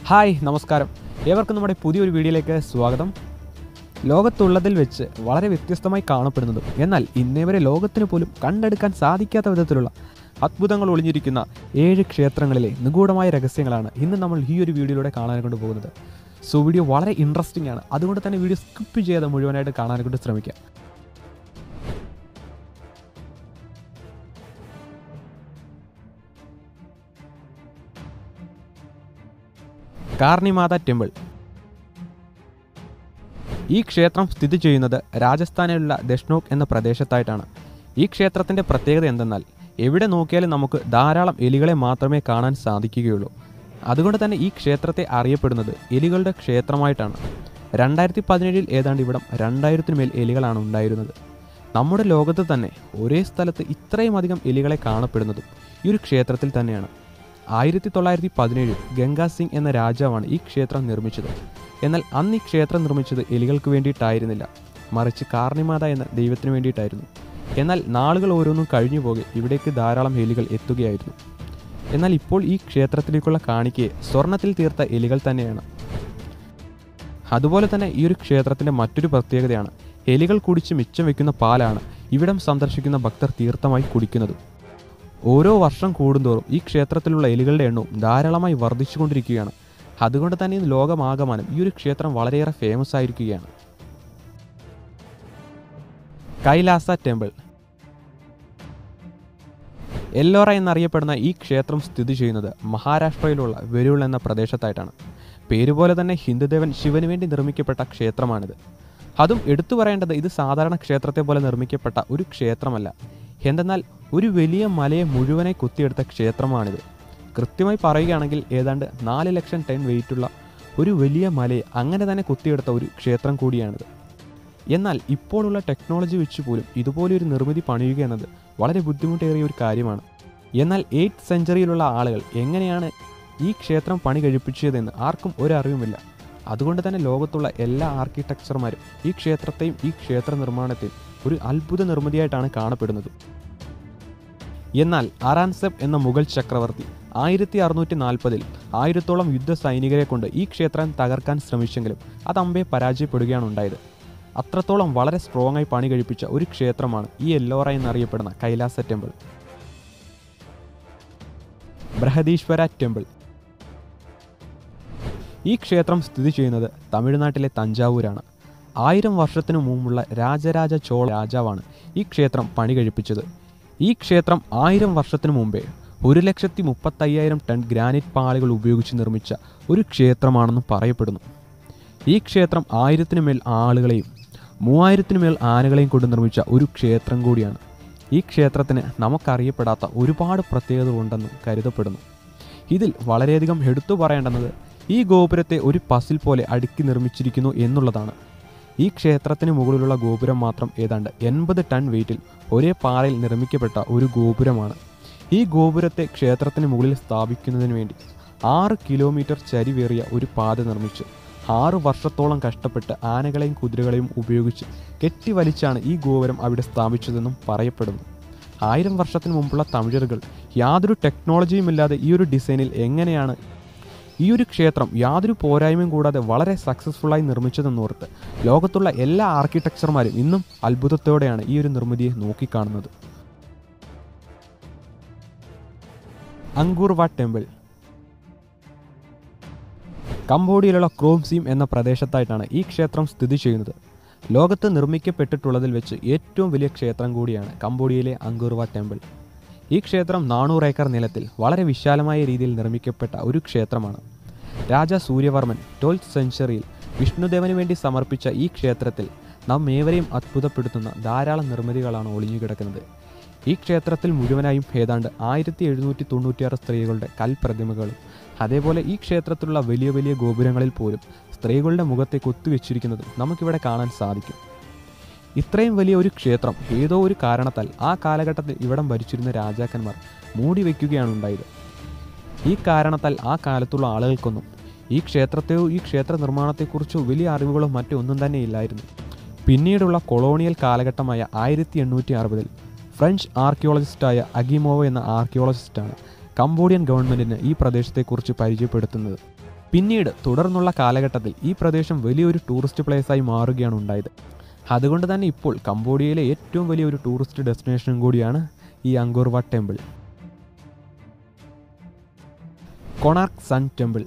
hi നമസ്കാരം ഏവർക്കും നമ്മുടെ പുതിയൊരു വീഡിയോയിലേക്ക് സ്വാഗതം ലോകത്തുള്ളതിൽ വെച്ച് വളരെ വ്യത്യസ്തമായി കാണപ്പെടുന്നതും എന്നാൽ ഇന്നേ വരെ ലോകത്തിന് പോലും കണ്ടെടുക്കാൻ സാധിക്കാത്ത വിധത്തിലുള്ള അത്ഭുതങ്ങൾ ഒളിഞ്ഞിരിക്കുന്ന ഏഴ് ക്ഷേത്രങ്ങളിലെ നിഗൂഢമായ രഹസ്യങ്ങളാണ് ഇന്ന് നമ്മൾ ഈ ഒരു വീഡിയോയിലൂടെ കാണാൻ കൊണ്ട് പോകുന്നത് സോ വീഡിയോ വളരെ ഇൻട്രസ്റ്റിംഗ് ആണ് അതുകൊണ്ട് തന്നെ വീഡിയോ സ്കിപ്പ് ചെയ്യാതെ മുഴുവനായിട്ട് കാണാൻ കൊണ്ട് ശ്രമിക്കാം കാർണിമാത ടെമ്പിൾ ഈ ക്ഷേത്രം സ്ഥിതി ചെയ്യുന്നത് രാജസ്ഥാനിലുള്ള ദഷ്ണോക് എന്ന പ്രദേശത്തായിട്ടാണ് ഈ ക്ഷേത്രത്തിൻ്റെ പ്രത്യേകത എന്തെന്നാൽ എവിടെ നോക്കിയാലും നമുക്ക് ധാരാളം എലികളെ മാത്രമേ കാണാൻ സാധിക്കുകയുള്ളൂ അതുകൊണ്ട് തന്നെ ഈ ക്ഷേത്രത്തെ അറിയപ്പെടുന്നത് എലികളുടെ ക്ഷേത്രമായിട്ടാണ് രണ്ടായിരത്തി പതിനേഴിൽ ഏതാണ്ട് ഇവിടം രണ്ടായിരത്തിന് മേൽ എലികളാണ് ഉണ്ടായിരുന്നത് നമ്മുടെ ലോകത്ത് തന്നെ ഒരേ സ്ഥലത്ത് ഇത്രയും അധികം എലികളെ കാണപ്പെടുന്നതും ഈ ഒരു ക്ഷേത്രത്തിൽ തന്നെയാണ് ആയിരത്തി തൊള്ളായിരത്തി പതിനേഴിൽ ഗംഗാ സിംഗ് എന്ന രാജാവാണ് ഈ ക്ഷേത്രം നിർമ്മിച്ചത് എന്നാൽ അന്ന് ഈ ക്ഷേത്രം നിർമ്മിച്ചത് എലികൾക്ക് വേണ്ടിയിട്ടായിരുന്നില്ല മറിച്ച് കാർണിമാത എന്ന ദൈവത്തിന് വേണ്ടിയിട്ടായിരുന്നു എന്നാൽ നാളുകൾ ഓരോന്നും കഴിഞ്ഞു പോകെ ഇവിടേക്ക് ധാരാളം എലികൾ എത്തുകയായിരുന്നു എന്നാൽ ഇപ്പോൾ ഈ ക്ഷേത്രത്തിലേക്കുള്ള കാണിക്കയെ സ്വർണത്തിൽ തീർത്ത എലികൾ തന്നെയാണ് അതുപോലെ തന്നെ ഈ ഒരു ക്ഷേത്രത്തിൻ്റെ മറ്റൊരു പ്രത്യേകതയാണ് എലികൾ കുടിച്ച് മിച്ചം വെക്കുന്ന പാലാണ് ഇവിടം സന്ദർശിക്കുന്ന ഭക്തർ തീർത്ഥമായി കുടിക്കുന്നത് ഓരോ വർഷം കൂടുന്തോറും ഈ ക്ഷേത്രത്തിലുള്ള എലികളുടെ എണ്ണവും ധാരാളമായി വർദ്ധിച്ചുകൊണ്ടിരിക്കുകയാണ് അതുകൊണ്ട് തന്നെ ഇന്ന് ലോകമാകമാനം ഈ ഒരു ക്ഷേത്രം വളരെയേറെ ഫേമസ് ആയിരിക്കുകയാണ് കൈലാസ ടെമ്പിൾ എല്ലോറ എന്നറിയപ്പെടുന്ന ഈ ക്ഷേത്രം സ്ഥിതി ചെയ്യുന്നത് മഹാരാഷ്ട്രയിലുള്ള വെരുൾ എന്ന പ്രദേശത്തായിട്ടാണ് പേരുപോലെ തന്നെ ഹിന്ദുദേവൻ ശിവന് വേണ്ടി നിർമ്മിക്കപ്പെട്ട ക്ഷേത്രമാണിത് അതും എടുത്തു പറയേണ്ടത് ഇത് സാധാരണ ക്ഷേത്രത്തെ പോലെ നിർമ്മിക്കപ്പെട്ട ഒരു ക്ഷേത്രമല്ല എന്തെന്നാൽ ഒരു വലിയ മലയെ മുഴുവനായി കുത്തിയെടുത്ത ക്ഷേത്രമാണിത് കൃത്യമായി പറയുകയാണെങ്കിൽ ഏതാണ്ട് നാല് ലക്ഷം ടൺ വെയിറ്റുള്ള ഒരു വലിയ മലയെ അങ്ങനെ തന്നെ കുത്തിയെടുത്ത ഒരു ക്ഷേത്രം കൂടിയാണിത് എന്നാൽ ഇപ്പോഴുള്ള ടെക്നോളജി വെച്ച് പോലും ഇതുപോലൊരു നിർമ്മിതി പണിയുക എന്നത് വളരെ ബുദ്ധിമുട്ടേറിയ ഒരു കാര്യമാണ് എന്നാൽ എയ്ത്ത് സെഞ്ചുറിയിലുള്ള ആളുകൾ എങ്ങനെയാണ് ഈ ക്ഷേത്രം പണി കഴിപ്പിച്ചതെന്ന് ആർക്കും ഒരറിവുമില്ല അതുകൊണ്ട് തന്നെ ലോകത്തുള്ള എല്ലാ ആർക്കിടെക്ചർമാരും ഈ ക്ഷേത്രത്തെയും ഈ ക്ഷേത്ര നിർമ്മാണത്തെയും ഒരു അത്ഭുത നിർമ്മിതിയായിട്ടാണ് കാണപ്പെടുന്നത് എന്നാൽ അറാൻസെബ് എന്ന മുഗൾ ചക്രവർത്തി ആയിരത്തി അറുന്നൂറ്റി നാൽപ്പതിൽ ആയിരത്തോളം യുദ്ധ സൈനികരെ കൊണ്ട് ഈ ക്ഷേത്രം തകർക്കാൻ ശ്രമിച്ചെങ്കിലും അത് അമ്പെ പരാജയപ്പെടുകയാണ് ഉണ്ടായത് അത്രത്തോളം വളരെ സ്ട്രോങ് ആയി പണി കഴിപ്പിച്ച ഒരു ക്ഷേത്രമാണ് ഈ എല്ലോറ എന്നറിയപ്പെടുന്ന കൈലാസ ടെമ്പിൾ ബൃഹദീശ്വര ടെമ്പിൾ ഈ ക്ഷേത്രം സ്ഥിതി ചെയ്യുന്നത് തമിഴ്നാട്ടിലെ തഞ്ചാവൂരാണ് ആയിരം വർഷത്തിനു മുമ്പുള്ള രാജരാജ ചോള രാജാവാണ് ഈ ക്ഷേത്രം പണി കഴിപ്പിച്ചത് ഈ ക്ഷേത്രം ആയിരം വർഷത്തിനു മുമ്പേ ഒരു ലക്ഷത്തി മുപ്പത്തയ്യായിരം ടൺ ഗ്രാനൈറ്റ് പാളികൾ ഉപയോഗിച്ച് നിർമ്മിച്ച ഒരു ക്ഷേത്രമാണെന്ന് പറയപ്പെടുന്നു ഈ ക്ഷേത്രം ആയിരത്തിനു മേൽ ആളുകളെയും മൂവായിരത്തിനു മേൽ ആനകളെയും കൊണ്ട് നിർമ്മിച്ച ഒരു ക്ഷേത്രം കൂടിയാണ് ഈ ക്ഷേത്രത്തിന് നമുക്കറിയപ്പെടാത്ത ഒരുപാട് പ്രത്യേകതകളുണ്ടെന്നും കരുതപ്പെടുന്നു ഇതിൽ വളരെയധികം എടുത്തു പറയേണ്ടുന്നത് ഈ ഗോപുരത്തെ ഒരു പസിൽ പോലെ അടുക്കി നിർമ്മിച്ചിരിക്കുന്നു എന്നുള്ളതാണ് ഈ ക്ഷേത്രത്തിന് മുകളിലുള്ള ഗോപുരം മാത്രം ഏതാണ്ട് എൺപത് ടൺ വെയിറ്റിൽ ഒരേ പാറയിൽ നിർമ്മിക്കപ്പെട്ട ഒരു ഗോപുരമാണ് ഈ ഗോപുരത്തെ ക്ഷേത്രത്തിന് മുകളിൽ സ്ഥാപിക്കുന്നതിന് വേണ്ടി ആറ് കിലോമീറ്റർ ചരിവേറിയ ഒരു പാത നിർമ്മിച്ചു ആറ് വർഷത്തോളം കഷ്ടപ്പെട്ട് ആനകളെയും കുതിരകളെയും ഉപയോഗിച്ച് കെട്ടിവലിച്ചാണ് ഈ ഗോപുരം അവിടെ സ്ഥാപിച്ചതെന്നും പറയപ്പെടുന്നു ആയിരം വർഷത്തിന് മുമ്പുള്ള തമിഴറുകൾ യാതൊരു ടെക്നോളജിയും ഇല്ലാതെ ഈ ഒരു ഡിസൈനിൽ എങ്ങനെയാണ് ഈ ഒരു ക്ഷേത്രം യാതൊരു പോരായ്മയും കൂടാതെ വളരെ സക്സസ്ഫുള്ളായി നിർമ്മിച്ചതെന്നോർത്ത് ലോകത്തുള്ള എല്ലാ ആർക്കിടെക്ചർമാരും ഇന്നും അത്ഭുതത്തോടെയാണ് ഈ ഒരു നിർമ്മിതിയെ നോക്കിക്കാണുന്നത് അങ്കൂർവ ടെമ്പിൾ കംബോഡിയയിലുള്ള ക്രോംസീം എന്ന പ്രദേശത്തായിട്ടാണ് ഈ ക്ഷേത്രം സ്ഥിതി ചെയ്യുന്നത് ലോകത്ത് നിർമ്മിക്കപ്പെട്ടിട്ടുള്ളതിൽ വെച്ച് ഏറ്റവും വലിയ ക്ഷേത്രം കൂടിയാണ് കംബോഡിയയിലെ അങ്കൂർവ ടെമ്പിൾ ഈ ക്ഷേത്രം നാനൂറ് ഏക്കർ നിലത്തിൽ വളരെ വിശാലമായ രീതിയിൽ നിർമ്മിക്കപ്പെട്ട ഒരു ക്ഷേത്രമാണ് രാജ സൂര്യവർമ്മൻ ട്വൽത്ത് സെഞ്ചുറിയിൽ വിഷ്ണുദേവന് വേണ്ടി സമർപ്പിച്ച ഈ ക്ഷേത്രത്തിൽ നാം ഏവരെയും അത്ഭുതപ്പെടുത്തുന്ന ധാരാളം നിർമ്മിതികളാണ് ഒളിഞ്ഞുകിടക്കുന്നത് ഈ ക്ഷേത്രത്തിൽ മുഴുവനായും ഏതാണ്ട് ആയിരത്തി എഴുന്നൂറ്റി തൊണ്ണൂറ്റിയാറ് സ്ത്രീകളുടെ കൽപ്രതിമകളും അതേപോലെ ഈ ക്ഷേത്രത്തിലുള്ള വലിയ വലിയ ഗോപുരങ്ങളിൽ പോലും സ്ത്രീകളുടെ മുഖത്തെ കൊത്തുവെച്ചിരിക്കുന്നതും നമുക്കിവിടെ കാണാൻ സാധിക്കും ഇത്രയും വലിയ ഒരു ക്ഷേത്രം ഏതോ ഒരു കാരണത്താൽ ആ കാലഘട്ടത്തിൽ ഇവിടം ഭരിച്ചിരുന്ന രാജാക്കന്മാർ മൂടി വയ്ക്കുകയാണ് ഉണ്ടായത് ഈ കാരണത്താൽ ആ കാലത്തുള്ള ആളുകൾക്കൊന്നും ഈ ക്ഷേത്രത്തെയോ ഈ ക്ഷേത്ര നിർമ്മാണത്തെക്കുറിച്ചോ വലിയ അറിവുകളോ മറ്റോ ഒന്നും തന്നെ ഇല്ലായിരുന്നു പിന്നീടുള്ള കൊളോണിയൽ കാലഘട്ടമായ ആയിരത്തി എണ്ണൂറ്റി അറുപതിൽ ഫ്രഞ്ച് ആർക്കിയോളജിസ്റ്റായ അഗിമോവോ എന്ന ആർക്കിയോളജിസ്റ്റാണ് കംബോഡിയൻ ഗവൺമെൻറ്റിന് ഈ പ്രദേശത്തെക്കുറിച്ച് പരിചയപ്പെടുത്തുന്നത് പിന്നീട് തുടർന്നുള്ള കാലഘട്ടത്തിൽ ഈ പ്രദേശം വലിയൊരു ടൂറിസ്റ്റ് പ്ലേസായി മാറുകയാണ് ഉണ്ടായത് അതുകൊണ്ട് തന്നെ ഇപ്പോൾ കംബോഡിയയിലെ ഏറ്റവും വലിയൊരു ടൂറിസ്റ്റ് ഡെസ്റ്റിനേഷനും കൂടിയാണ് ഈ Angkor Wat temple Konark sun temple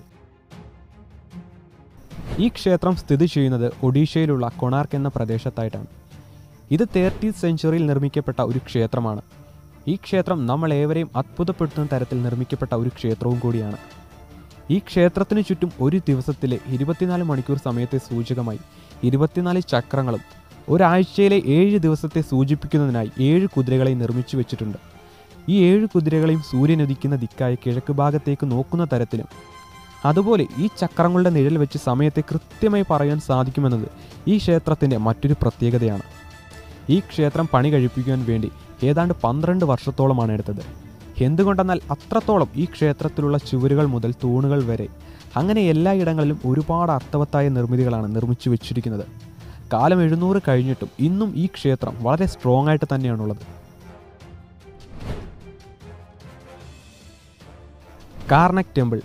ഈ ക്ഷേത്രം സ്ഥിതി ചെയ്യുന്നത് ഒഡീഷയിലുള്ള കൊണാർക്ക് എന്ന പ്രദേശത്തായിട്ടാണ് ഇത് തേർട്ടീത്ത് സെഞ്ചുറിയിൽ നിർമ്മിക്കപ്പെട്ട ഒരു ക്ഷേത്രമാണ് ഈ ക്ഷേത്രം നമ്മൾ ഏവരെയും അത്ഭുതപ്പെടുത്തുന്ന തരത്തിൽ നിർമ്മിക്കപ്പെട്ട ഒരു ക്ഷേത്രവും കൂടിയാണ് ഈ ക്ഷേത്രത്തിനു ചുറ്റും ഒരു ദിവസത്തിലെ ഇരുപത്തിനാല് മണിക്കൂർ സമയത്തെ സൂചകമായി ഇരുപത്തിനാല് ചക്രങ്ങളും ഒരാഴ്ചയിലെ ഏഴ് ദിവസത്തെ സൂചിപ്പിക്കുന്നതിനായി ഏഴ് കുതിരകളെ നിർമ്മിച്ചു വെച്ചിട്ടുണ്ട് ഈ ഏഴ് കുതിരകളെയും സൂര്യൻ ഉദിക്കുന്ന ദിക്കായ കിഴക്ക് ഭാഗത്തേക്ക് നോക്കുന്ന തരത്തിലും അതുപോലെ ഈ ചക്രങ്ങളുടെ നിഴൽ വെച്ച് സമയത്തെ കൃത്യമായി പറയാൻ സാധിക്കുമെന്നത് ഈ ക്ഷേത്രത്തിൻ്റെ മറ്റൊരു പ്രത്യേകതയാണ് ഈ ക്ഷേത്രം പണി കഴിപ്പിക്കുവാൻ വേണ്ടി ഏതാണ്ട് പന്ത്രണ്ട് വർഷത്തോളമാണ് എടുത്തത് എന്തുകൊണ്ടെന്നാൽ അത്രത്തോളം ഈ ക്ഷേത്രത്തിലുള്ള ചുവരുകൾ മുതൽ തൂണുകൾ വരെ അങ്ങനെ എല്ലായിടങ്ങളിലും ഒരുപാട് അർത്ഥവത്തായ നിർമ്മിതികളാണ് നിർമ്മിച്ചു വെച്ചിരിക്കുന്നത് കാലം എഴുന്നൂറ് കഴിഞ്ഞിട്ടും ഇന്നും ഈ ക്ഷേത്രം വളരെ സ്ട്രോങ് ആയിട്ട് തന്നെയാണുള്ളത് കാർണക് ടെമ്പിൾ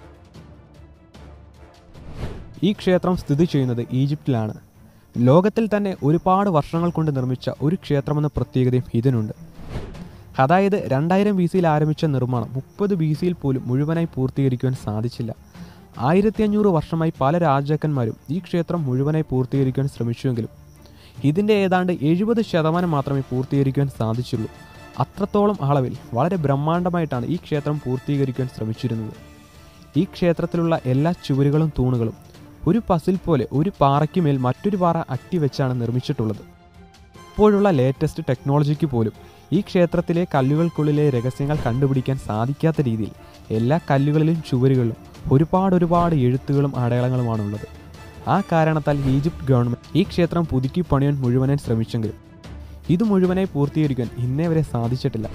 ഈ ക്ഷേത്രം സ്ഥിതി ചെയ്യുന്നത് ഈജിപ്തിലാണ് ലോകത്തിൽ തന്നെ ഒരുപാട് വർഷങ്ങൾ കൊണ്ട് നിർമ്മിച്ച ഒരു ക്ഷേത്രമെന്ന പ്രത്യേകതയും ഇതിനുണ്ട് അതായത് രണ്ടായിരം ബി സിയിൽ ആരംഭിച്ച നിർമ്മാണം മുപ്പത് ബി സിയിൽ പോലും മുഴുവനായി പൂർത്തീകരിക്കുവാൻ സാധിച്ചില്ല ആയിരത്തി അഞ്ഞൂറ് വർഷമായി പല രാജാക്കന്മാരും ഈ ക്ഷേത്രം മുഴുവനായി പൂർത്തീകരിക്കുവാൻ ശ്രമിച്ചുവെങ്കിലും ഇതിൻ്റെ ഏതാണ്ട് എഴുപത് ശതമാനം മാത്രമേ പൂർത്തീകരിക്കുവാൻ സാധിച്ചുള്ളൂ അത്രത്തോളം അളവിൽ വളരെ ബ്രഹ്മാണ്ഡമായിട്ടാണ് ഈ ക്ഷേത്രം പൂർത്തീകരിക്കുവാൻ ശ്രമിച്ചിരുന്നത് ഈ ക്ഷേത്രത്തിലുള്ള എല്ലാ ചുവരുകളും തൂണുകളും ഒരു പസിൽ പോലെ ഒരു പാറയ്ക്ക് മേൽ മറ്റൊരു പാറ അട്ടി വെച്ചാണ് നിർമ്മിച്ചിട്ടുള്ളത് ഇപ്പോഴുള്ള ലേറ്റസ്റ്റ് ടെക്നോളജിക്ക് പോലും ഈ ക്ഷേത്രത്തിലെ കല്ലുകൾക്കുള്ളിലെ രഹസ്യങ്ങൾ കണ്ടുപിടിക്കാൻ സാധിക്കാത്ത രീതിയിൽ എല്ലാ കല്ലുകളിലും ചുവരുകളിലും ഒരുപാട് ഒരുപാട് എഴുത്തുകളും അടയാളങ്ങളുമാണുള്ളത് ആ കാരണത്താൽ ഈജിപ്ത് ഗവൺമെൻറ് ഈ ക്ഷേത്രം പുതുക്കി പണിയാൻ മുഴുവനായി ശ്രമിച്ചെങ്കിലും ഇത് മുഴുവനായി പൂർത്തീകരിക്കാൻ ഇന്നേ വരെ സാധിച്ചിട്ടില്ല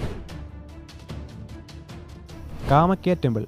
കാമക്യ ടെമ്പിൾ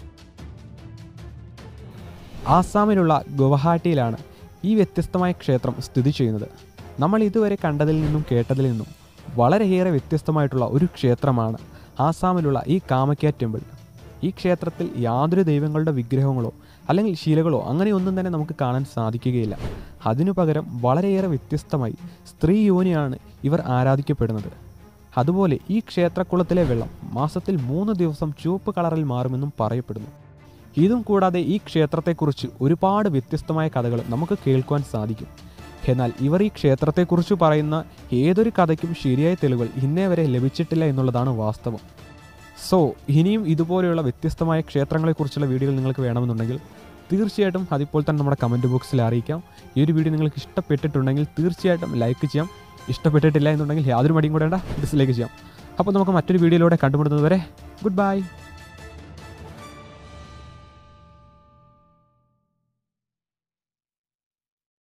ആസാമിലുള്ള ഗുവഹാട്ടിയിലാണ് ഈ വ്യത്യസ്തമായ ക്ഷേത്രം സ്ഥിതി ചെയ്യുന്നത് നമ്മൾ ഇതുവരെ കണ്ടതിൽ നിന്നും കേട്ടതിൽ നിന്നും വളരെയേറെ വ്യത്യസ്തമായിട്ടുള്ള ഒരു ക്ഷേത്രമാണ് ആസാമിലുള്ള ഈ കാമക്യ ടെമ്പിൾ ഈ ക്ഷേത്രത്തിൽ യാതൊരു ദൈവങ്ങളുടെ വിഗ്രഹങ്ങളോ അല്ലെങ്കിൽ ശിലകളോ അങ്ങനെയൊന്നും തന്നെ നമുക്ക് കാണാൻ സാധിക്കുകയില്ല അതിനു പകരം വളരെയേറെ വ്യത്യസ്തമായി സ്ത്രീ യോനിയാണ് ഇവർ ആരാധിക്കപ്പെടുന്നത് അതുപോലെ ഈ ക്ഷേത്രക്കുളത്തിലെ വെള്ളം മാസത്തിൽ മൂന്ന് ദിവസം ചുവപ്പ് കളറിൽ മാറുമെന്നും പറയപ്പെടുന്നു ഇതും കൂടാതെ ഈ ക്ഷേത്രത്തെക്കുറിച്ച് ഒരുപാട് വ്യത്യസ്തമായ കഥകൾ നമുക്ക് കേൾക്കുവാൻ സാധിക്കും എന്നാൽ ഇവർ ഈ ക്ഷേത്രത്തെക്കുറിച്ച് പറയുന്ന ഏതൊരു കഥയ്ക്കും ശരിയായ തെളിവുകൾ ഇന്നേ വരെ ലഭിച്ചിട്ടില്ല എന്നുള്ളതാണ് വാസ്തവം സോ ഇനിയും ഇതുപോലെയുള്ള വ്യത്യസ്തമായ ക്ഷേത്രങ്ങളെക്കുറിച്ചുള്ള വീഡിയോകൾ നിങ്ങൾക്ക് വേണമെന്നുണ്ടെങ്കിൽ തീർച്ചയായിട്ടും അതിപ്പോൾ തന്നെ നമ്മുടെ കമൻറ്റ് ബോക്സിൽ അറിയിക്കാം ഈ ഒരു വീഡിയോ നിങ്ങൾക്ക് ഇഷ്ടപ്പെട്ടിട്ടുണ്ടെങ്കിൽ തീർച്ചയായിട്ടും ലൈക്ക് ചെയ്യാം ഇഷ്ടപ്പെട്ടിട്ടില്ല എന്നുണ്ടെങ്കിൽ യാതൊരു മടിയും കൂടെ ഡിസ്ലൈക്ക് ചെയ്യാം അപ്പോൾ നമുക്ക് മറ്റൊരു വീഡിയോയിലൂടെ കണ്ടുമുട്ടുന്നത് വരെ ഗുഡ് ബൈ